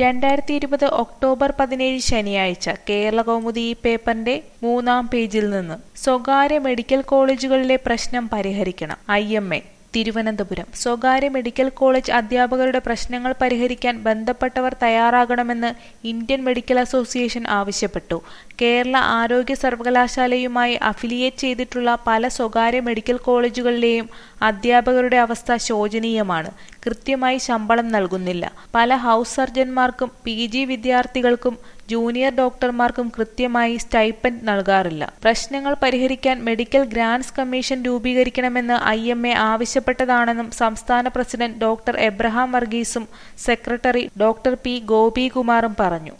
രണ്ടായിരത്തി ഇരുപത് ഒക്ടോബർ പതിനേഴ് ശനിയാഴ്ച കേരളകൗമുദി ഈ പേപ്പറിന്റെ മൂന്നാം പേജിൽ നിന്ന് സ്വകാര്യ മെഡിക്കൽ കോളേജുകളിലെ പ്രശ്നം പരിഹരിക്കണം ഐ എം എ തിരുവനന്തപുരം സ്വകാര്യ മെഡിക്കൽ കോളേജ് അധ്യാപകരുടെ പ്രശ്നങ്ങൾ പരിഹരിക്കാൻ ബന്ധപ്പെട്ടവർ തയ്യാറാകണമെന്ന് ഇന്ത്യൻ മെഡിക്കൽ അസോസിയേഷൻ ആവശ്യപ്പെട്ടു കേരള ആരോഗ്യ സർവകലാശാലയുമായി അഫിലിയേറ്റ് ചെയ്തിട്ടുള്ള പല സ്വകാര്യ മെഡിക്കൽ കോളേജുകളിലെയും അധ്യാപകരുടെ അവസ്ഥ ശോചനീയമാണ് കൃത്യമായി ശമ്പളം നൽകുന്നില്ല പല ഹൗസ് സർജൻമാർക്കും പി ജി വിദ്യാർത്ഥികൾക്കും ജൂനിയർ ഡോക്ടർമാർക്കും കൃത്യമായി സ്റ്റൈപ്പൻഡ് നൽകാറില്ല പ്രശ്നങ്ങൾ പരിഹരിക്കാൻ മെഡിക്കൽ ഗ്രാന്റ്സ് കമ്മീഷൻ രൂപീകരിക്കണമെന്ന് ഐ എം എ ആവശ്യപ്പെട്ടതാണെന്നും സംസ്ഥാന പ്രസിഡന്റ് ഡോക്ടർ എബ്രഹാം വർഗീസും സെക്രട്ടറി ഡോക്ടർ പി ഗോപികുമാറും പറഞ്ഞു